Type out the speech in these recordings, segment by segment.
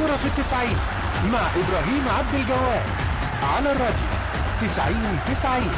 كرة في التسعين مع إبراهيم عبد الجواد على الراديو تسعين تسعين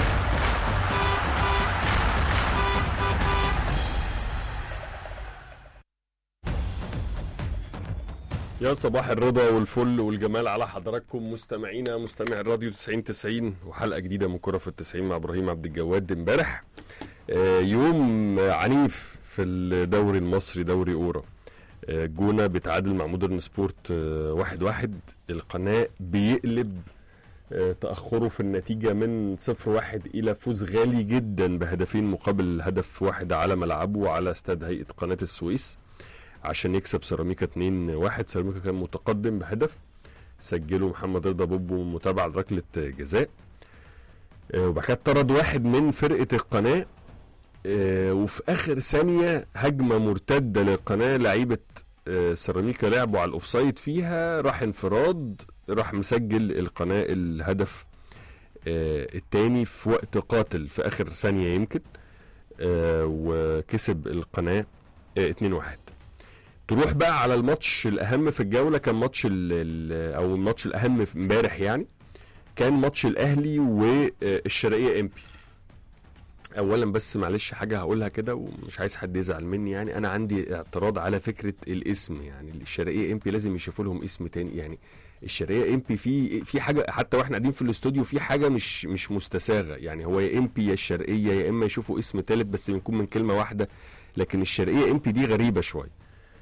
يا صباح الرضا والفل والجمال على حضراتكم مستمعينا مستمع الراديو 90 90 وحلقه جديده من كره في التسعين مع ابراهيم عبد الجواد امبارح آه، يوم عنيف في الدوري المصري دوري اورا آه، جونه بيتعادل مع مودرن سبورت آه، واحد واحد القناه بيقلب آه، تأخره في النتيجة من صفر واحد إلى فوز غالي جدا بهدفين مقابل هدف واحد على ملعبه وعلى استاد هيئة قناة السويس عشان يكسب سيراميكا 2 1 سيراميكا كان متقدم بهدف سجله محمد رضا بوبو متابعة لركلة جزاء آه، وبعد كده طرد واحد من فرقة القناة آه، وفي آخر ثانية هجمة مرتدة للقناة لعيبة آه، سيراميكا لعبوا على الأوفسايد فيها راح انفراد راح مسجل القناة الهدف آه، التاني في وقت قاتل في آخر ثانية يمكن آه، وكسب القناة 2 1 تروح بقى على الماتش الاهم في الجوله كان ماتش ال ال او الماتش الاهم في امبارح يعني كان ماتش الاهلي والشرقيه امبي اولا بس معلش حاجه هقولها كده ومش عايز حد يزعل مني يعني انا عندي اعتراض على فكره الاسم يعني الشرقيه امبي لازم يشوفوا لهم اسم تاني يعني الشرقيه امبي في في حاجه حتى واحنا قاعدين في الاستوديو في حاجه مش مش مستساغه يعني هو يا امبي يا الشرقيه يا اما يشوفوا اسم تالت بس بيكون من كلمه واحده لكن الشرقيه امبي دي غريبه شويه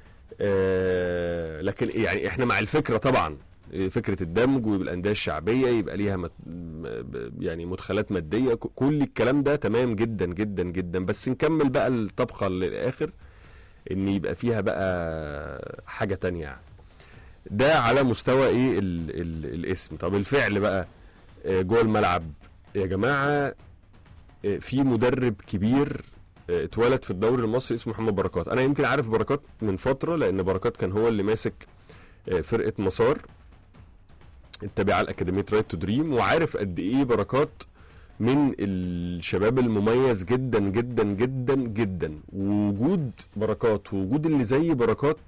آه، لكن يعني احنا مع الفكره طبعا آه، فكره الدمج ويبقى الانديه الشعبيه يبقى ليها مت م- يعني مدخلات ماديه ك- كل الكلام ده تمام جدا جدا جدا بس نكمل بقى الطبخه للاخر ان يبقى فيها بقى حاجه تانية يعني ده على مستوى ايه ال ال الاسم طب الفعل بقى آه، جوه الملعب يا جماعه آه، في مدرب كبير آه، اتولد في الدوري المصري اسمه محمد بركات انا يمكن عارف بركات من فتره لان بركات كان هو اللي ماسك آه، فرقه مسار التابعه لاكاديميه رايت تو دريم وعارف قد ايه بركات من الشباب المميز جدا جدا جدا جدا ووجود بركات ووجود اللي زي بركات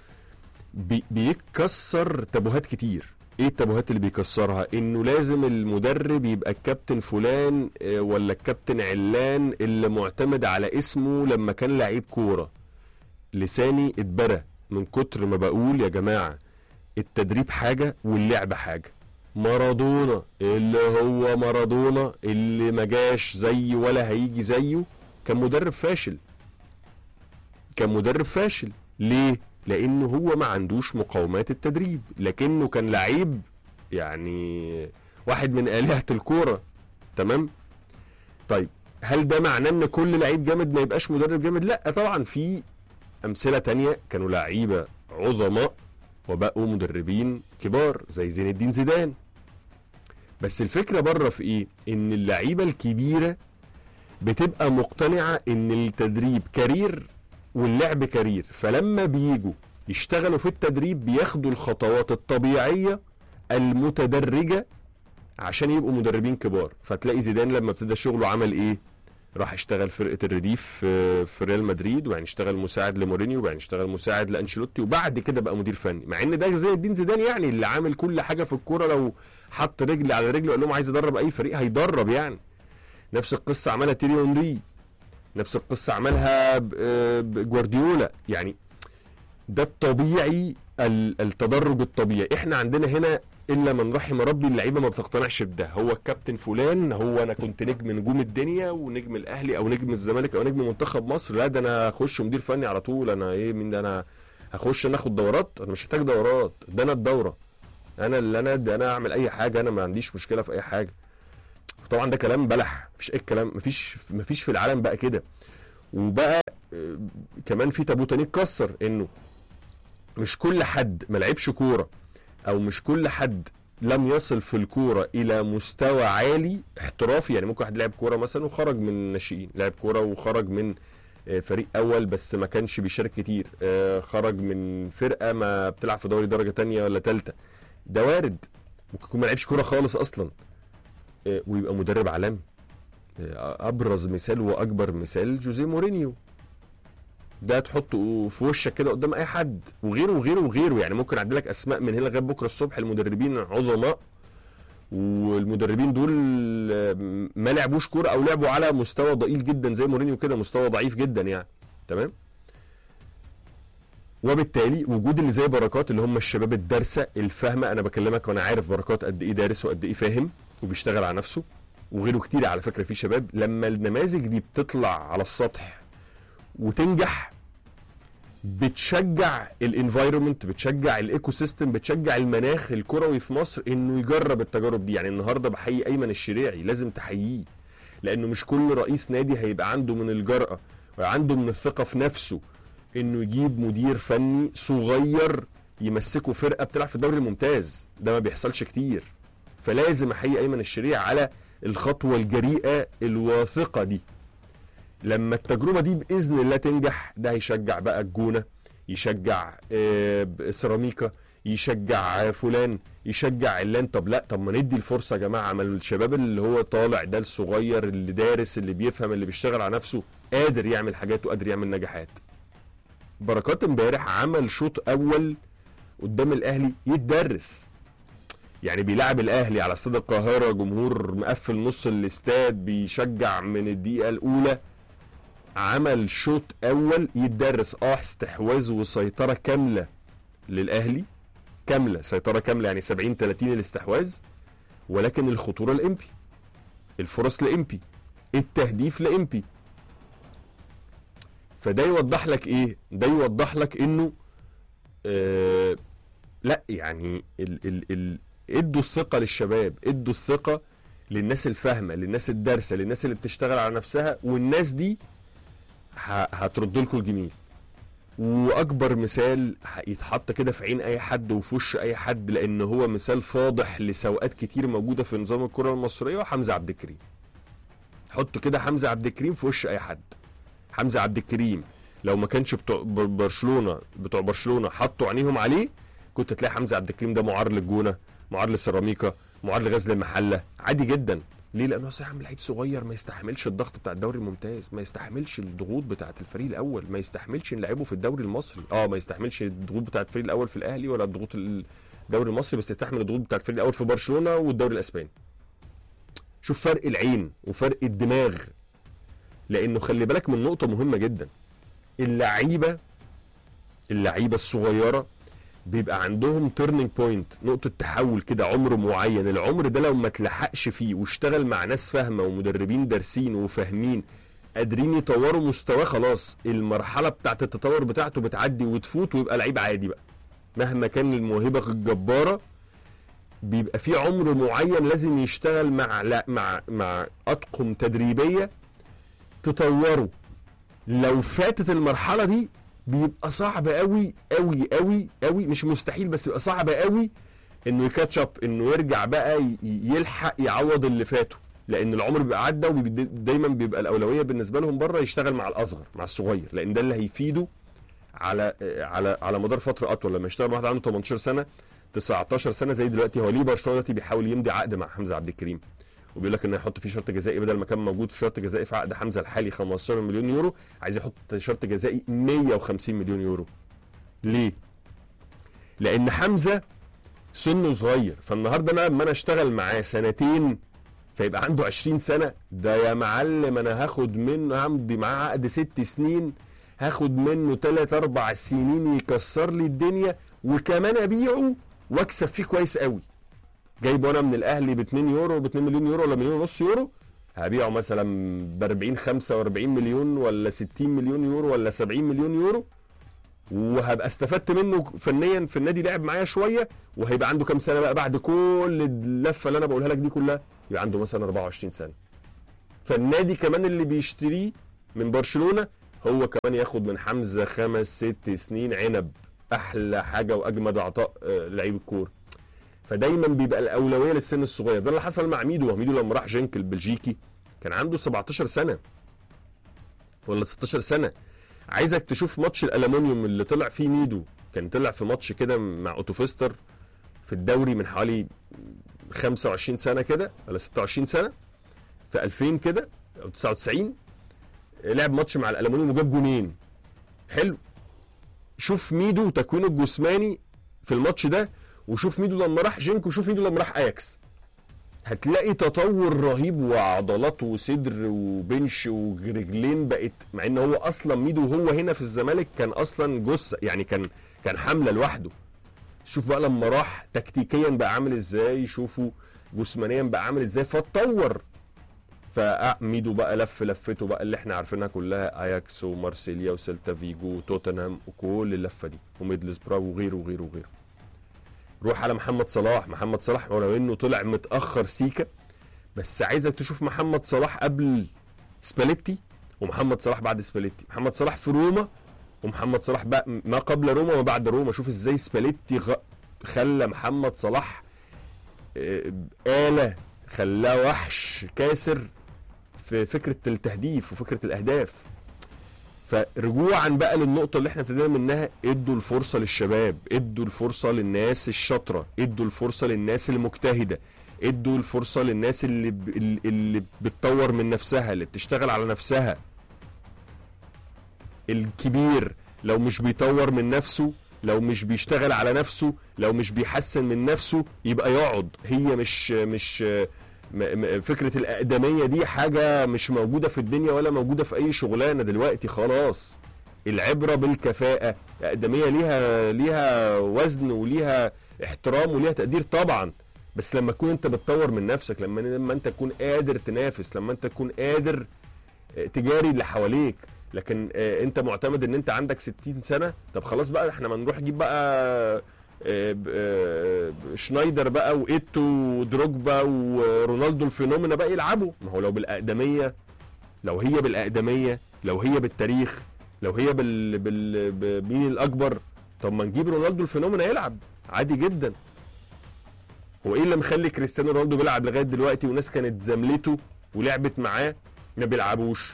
بي بيكسر تابوهات كتير ايه التابوهات اللي بيكسرها انه لازم المدرب يبقى الكابتن فلان آه، ولا الكابتن علان اللي معتمد على اسمه لما كان لعيب كوره لساني اتبرى من كتر ما بقول يا جماعه التدريب حاجه واللعب حاجه مارادونا اللي هو مارادونا اللي ما جاش زيه ولا هيجي زيه كان مدرب فاشل كان مدرب فاشل ليه لانه هو ما عندوش مقاومات التدريب لكنه كان لعيب يعني واحد من آلهة الكورة تمام طيب هل ده معناه ان كل لعيب جامد ما يبقاش مدرب جامد لا طبعا في امثله تانية كانوا لعيبه عظماء وبقوا مدربين كبار زي زين الدين زيدان بس الفكره بره في ايه ان اللعيبه الكبيره بتبقى مقتنعه ان التدريب كارير واللعب كارير فلما بيجوا يشتغلوا في التدريب بياخدوا الخطوات الطبيعيه المتدرجه عشان يبقوا مدربين كبار فتلاقي زيدان لما ابتدى شغله عمل ايه راح اشتغل فرقه الرديف في في ريال مدريد وبعدين اشتغل مساعد لمورينيو وبعدين اشتغل مساعد لانشيلوتي وبعد كده بقى مدير فني مع ان ده زي الدين زيدان يعني اللي عامل كل حاجه في الكوره لو حط رجل على رجل وقال لهم عايز ادرب اي فريق هيدرب يعني نفس القصه عملها تيري اونري نفس القصه عملها ب- آه، بجوارديولا يعني ده الطبيعي ال- التدرج الطبيعي احنا عندنا هنا الا من رحم ربي اللعيبه ما بتقتنعش بده هو الكابتن فلان هو انا كنت نجم نجوم الدنيا ونجم الاهلي او نجم الزمالك او نجم منتخب مصر لا ده انا هخش مدير فني على طول انا ايه مين ده انا هخش انا اخد دورات انا مش محتاج دورات ده انا الدوره انا اللي انا ده انا اعمل اي حاجه انا ما عنديش مشكله في اي حاجه طبعا ده كلام بلح مفيش اي كلام مفيش مفيش في العالم بقى كده وبقى آه، كمان في تابو تاني اتكسر انه مش كل حد ما لعبش كوره او مش كل حد لم يصل في الكوره الى مستوى عالي احترافي يعني ممكن واحد لعب كوره مثلا وخرج من الناشئين لعب كوره وخرج من آه، فريق اول بس ما كانش بيشارك كتير آه، خرج من فرقه ما بتلعب في دوري درجه تانية ولا تالتة ده وارد ممكن يكون ما لعبش كوره خالص اصلا آه، ويبقى مدرب عالمي آه، ابرز مثال واكبر مثال جوزيه مورينيو ده تحطه في وشك كده قدام اي حد وغيره وغيره وغيره يعني ممكن اعدي لك اسماء من هنا لغايه بكره الصبح المدربين عظماء والمدربين دول آه، ما لعبوش كوره او لعبوا على مستوى ضئيل جدا زي مورينيو كده مستوى ضعيف جدا يعني تمام وبالتالي وجود اللي زي بركات اللي هم الشباب الدارسه الفاهمه انا بكلمك وانا عارف بركات قد ايه دارس وقد ايه فاهم وبيشتغل على نفسه وغيره كتير على فكره في شباب لما النماذج دي بتطلع على السطح وتنجح بتشجع الانفايرمنت بتشجع الايكو سيستم بتشجع المناخ الكروي في مصر انه يجرب التجارب دي يعني النهارده بحيي ايمن الشريعي لازم تحييه لانه مش كل رئيس نادي هيبقى عنده من الجرأه وعنده من الثقه في نفسه انه يجيب مدير فني صغير يمسكه فرقه بتلعب في الدوري الممتاز ده ما بيحصلش كتير فلازم احيي ايمن الشريعي على الخطوه الجريئه الواثقه دي لما التجربه دي باذن الله تنجح ده هيشجع بقى الجونه يشجع آه، سيراميكا يشجع آه، فلان يشجع علان طب لا طب ما ندي الفرصه يا جماعه ما الشباب اللي هو طالع ده الصغير اللي دارس اللي بيفهم اللي بيشتغل على نفسه قادر يعمل حاجات وقادر يعمل نجاحات بركات امبارح عمل شوط اول قدام الاهلي يتدرس يعني بيلعب الاهلي على استاد القاهره جمهور مقفل نص الاستاد بيشجع من الدقيقه الاولى عمل شوط اول يتدرس اه استحواذ وسيطره كامله للاهلي كامله سيطره كامله يعني 70 30 الاستحواذ ولكن الخطوره لامبي الفرص لامبي التهديف لامبي فده يوضح لك ايه ده يوضح لك انه آه لا يعني ال ال ال ادوا الثقه للشباب ادوا الثقه للناس الفاهمه للناس الدارسه للناس اللي بتشتغل على نفسها والناس دي ه- هترد لكم الجميل واكبر مثال يتحط كده في عين اي حد وفي وش اي حد لان هو مثال فاضح لسوءات كتير موجوده في نظام الكره المصريه وحمزه عبد الكريم حط كده حمزه عبد الكريم في وش اي حد حمزه عبد الكريم لو ما كانش بتوع بر- برشلونه بتوع برشلونه حطوا عينيهم عليه كنت تلاقي حمزه عبد الكريم ده معار للجونه معار للسيراميكا معار لغزل المحله عادي جدا ليه لانه اصل يا عم لعيب صغير ما يستحملش الضغط بتاع الدوري الممتاز ما يستحملش الضغوط بتاعه الفريق الاول ما يستحملش نلعبه في الدوري المصري اه ما يستحملش الضغوط بتاعه الفريق الاول في الاهلي ولا الضغوط الدوري المصري بس يستحمل الضغوط بتاعه الفريق الاول في برشلونه والدوري الاسباني شوف فرق العين وفرق الدماغ لانه خلي بالك من نقطه مهمه جدا اللعيبه اللعيبه الصغيره بيبقى عندهم تيرنينج بوينت نقطه تحول كده عمر معين العمر ده لو ما تلحقش فيه واشتغل مع ناس فاهمه ومدربين دارسين وفاهمين قادرين يطوروا مستواه خلاص المرحله بتاعت التطور بتاعته بتعدي وتفوت ويبقى لعيب عادي بقى مهما كان الموهبه الجباره بيبقى في عمر معين لازم يشتغل مع لا مع مع اطقم تدريبيه تطوره لو فاتت المرحله دي بيبقى صعب قوي قوي قوي قوي مش مستحيل بس بيبقى صعب قوي انه يكاتش اب انه يرجع بقى ي- يلحق يعوض اللي فاته لان العمر بيبقى عدى ودايما بيبقى الاولويه بالنسبه لهم بره يشتغل مع الاصغر مع الصغير لان ده اللي هيفيده على على على مدار فتره اطول لما يشتغل مع واحد عنده 18 سنه 19 سنه زي دلوقتي هو ليه برشلونه دلوقتي بيحاول يمضي عقد مع حمزه عبد الكريم وبيقول لك انه هيحط فيه شرط جزائي بدل ما كان موجود في شرط جزائي في عقد حمزه الحالي 15 مليون يورو عايز يحط شرط جزائي 150 مليون يورو ليه؟ لان حمزه سنه صغير فالنهارده انا لما انا اشتغل معاه سنتين فيبقى عنده 20 سنه ده يا معلم انا هاخد منه همضي معاه عقد ست سنين هاخد منه 3 4 سنين يكسر لي الدنيا وكمان ابيعه واكسب فيه كويس قوي جايبه انا من الاهلي ب 2 يورو ب 2 مليون يورو ولا مليون ونص يورو هبيعه مثلا ب 40 45 مليون ولا 60 مليون يورو ولا 70 مليون يورو وهبقى استفدت منه فنيا في النادي لعب معايا شويه وهيبقى عنده كام سنه بقى بعد كل اللفه اللي انا بقولها لك دي كلها يبقى عنده مثلا 24 سنه فالنادي كمان اللي بيشتريه من برشلونه هو كمان ياخد من حمزه خمس ست سنين عنب احلى حاجه واجمد عطاء آه، لعيب الكوره فدايما بيبقى الاولويه للسن الصغير ده اللي حصل مع ميدو ميدو لما راح جنك البلجيكي كان عنده 17 سنه ولا 16 سنه عايزك تشوف ماتش الالومنيوم اللي طلع فيه ميدو كان طلع في ماتش كده مع اوتوفيستر في الدوري من حوالي 25 سنه كده ولا 26 سنه في 2000 كده او 99 لعب ماتش مع الالومنيوم وجاب جونين حلو شوف ميدو تكوينه الجسماني في الماتش ده وشوف ميدو لما راح جينكو وشوف ميدو لما راح اياكس هتلاقي تطور رهيب وعضلات وصدر وبنش ورجلين بقت مع ان هو اصلا ميدو هو هنا في الزمالك كان اصلا جثه يعني كان كان حمله لوحده شوف بقى لما راح تكتيكيا بقى عامل ازاي شوفوا جسمانيا بقى عامل ازاي فاتطور فميدو بقى لف لفته بقى اللي احنا عارفينها كلها اياكس ومارسيليا وسيلتا فيجو وتوتنهام وكل اللفه دي وميدلسبرا وغيره وغيره وغيره روح على محمد صلاح محمد صلاح ولو انه طلع متاخر سيكا بس عايزك تشوف محمد صلاح قبل سباليتي ومحمد صلاح بعد سباليتي محمد صلاح في روما ومحمد صلاح بقى ما قبل روما وما بعد روما شوف ازاي سباليتي غ... خلى محمد صلاح آه، آلة خلاه وحش كاسر في فكرة التهديف وفكرة الأهداف فرجوعا بقى للنقطة اللي احنا ابتدينا منها ادوا الفرصة للشباب ادوا الفرصة للناس الشاطرة ادوا الفرصة للناس المجتهدة ادوا الفرصة للناس اللي ب... اللي بتطور من نفسها اللي بتشتغل على نفسها الكبير لو مش بيطور من نفسه لو مش بيشتغل على نفسه لو مش بيحسن من نفسه يبقى يقعد هي مش مش م- م- فكرة الأقدمية دي حاجة مش موجودة في الدنيا ولا موجودة في أي شغلانة دلوقتي خلاص العبرة بالكفاءة الأقدمية ليها ليها وزن وليها احترام وليها تقدير طبعا بس لما تكون انت بتطور من نفسك لما لما انت تكون قادر تنافس لما انت تكون قادر آه، تجاري اللي حواليك لكن آه، انت معتمد ان انت عندك 60 سنه طب خلاص بقى احنا ما نروح نجيب بقى آه، ب- آه، شنايدر بقى وايتو ودروجبا ورونالدو الفينومينا بقى يلعبوا ما هو لو بالاقدميه لو هي بالاقدميه لو هي بالتاريخ لو هي بال, بال... بمين الاكبر طب ما نجيب رونالدو الفينومينا يلعب عادي جدا هو ايه اللي مخلي كريستيانو رونالدو بيلعب لغايه دلوقتي وناس كانت زملته ولعبت معاه ما بيلعبوش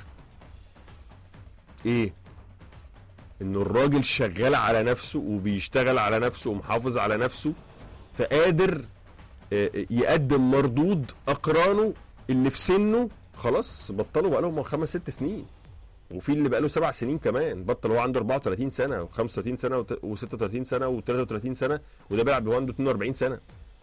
ايه انه الراجل شغال على نفسه وبيشتغل على نفسه ومحافظ على نفسه فقادر آه، يقدم مردود اقرانه اللي في سنه خلاص بطلوا بقى لهم خمس ست سنين وفي اللي بقى له سبع سنين كمان بطل هو عنده 34 سنه و35 سنه و36 سنه و33 سنه وده بيلعب وهو عنده 42 سنه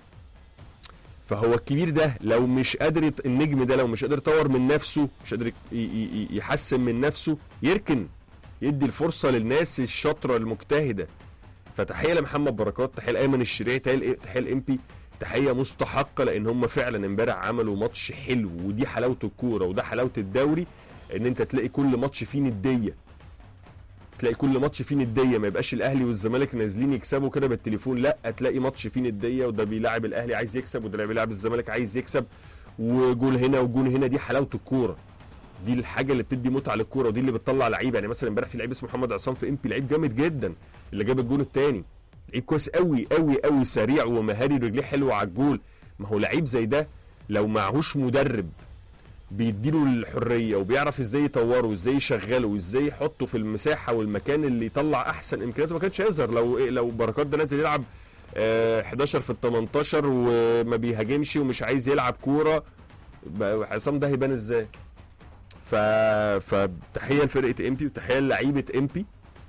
فهو الكبير ده لو مش قادر يط... النجم ده لو مش قادر يطور من نفسه مش قادر ي... ي... ي- يحسن من نفسه يركن يدي الفرصه للناس الشاطره المجتهده فتحيه لمحمد بركات تحيه لايمن الشريعي تحيه تحيه لامبي تحيه مستحقه لان هم فعلا امبارح عملوا ماتش حلو ودي حلاوه الكوره وده حلاوه الدوري ان انت تلاقي كل ماتش فيه نديه تلاقي كل ماتش فيه نديه ما يبقاش الاهلي والزمالك نازلين يكسبوا كده بالتليفون لا تلاقي ماتش فيه نديه وده بيلاعب الاهلي عايز يكسب وده بيلاعب الزمالك عايز يكسب وجول هنا وجول هنا دي حلاوه الكوره دي الحاجه اللي بتدي متعه للكوره ودي اللي بتطلع لعيبه يعني مثلا امبارح في لعيب اسمه محمد عصام في امبي لعيب جامد جدا اللي جاب الجول الثاني لعيب كويس قوي قوي قوي سريع ومهاري رجليه حلوه على الجول ما هو لعيب زي ده لو معهوش مدرب بيديله الحريه وبيعرف ازاي يطوره وازاي يشغله وازاي يحطه في المساحه والمكان اللي يطلع احسن امكانياته ما كانش هيظهر لو إيه لو بركات ده نازل يلعب آه، 11 في ال 18 وما بيهاجمش ومش عايز يلعب كوره بقى عصام ده هيبان ازاي ف فتحيه لفرقه امبي وتحيه للعيبه امبي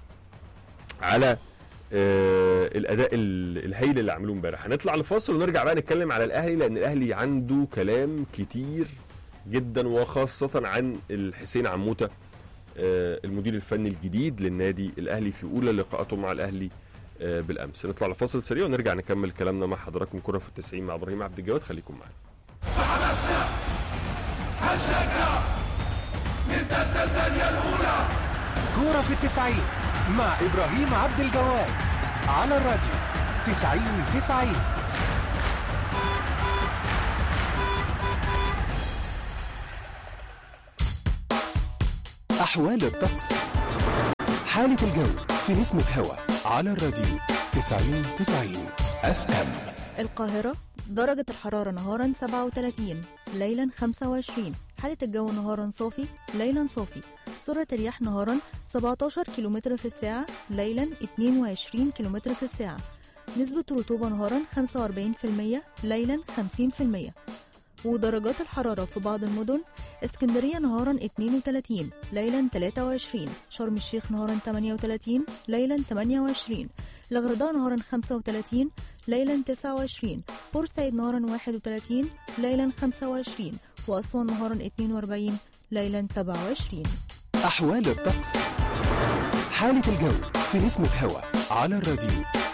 على آه الاداء ال- الهايل اللي عملوه امبارح هنطلع لفاصل ونرجع بقى نتكلم على الاهلي لان الاهلي عنده كلام كتير جدا وخاصه عن الحسين عموته آه المدير الفني الجديد للنادي الاهلي في اولى لقاءاته مع الاهلي آه بالامس نطلع لفاصل سريع ونرجع نكمل كلامنا مع حضراتكم كره في التسعين مع ابراهيم عبد الجواد خليكم معانا حماسنا هنشجع نبدأ الدنيا الأولى كورة في التسعين مع إبراهيم عبد الجواد على الراديو تسعين تسعين أحوال الطقس حالة الجو في نسمة هوا على الراديو تسعين تسعين أف أم القاهرة درجة الحرارة نهارا 37 ليلا 25 حالة الجو نهارا صافي ليلا صافي سرعة الرياح نهارا 17 كم في الساعة ليلا 22 كم في الساعة نسبة الرطوبة نهارا 45% ليلا 50% ودرجات الحرارة في بعض المدن اسكندرية نهارا 32 ليلا 23 شرم الشيخ نهارا 38 ليلا 28 الغرداء نهارا 35 ليلا 29 بورسعيد نهارا 31 ليلا 25 وأسوان نهارا 42 ليلا 27 أحوال الطقس حالة الجو في نسمة هوا على الراديو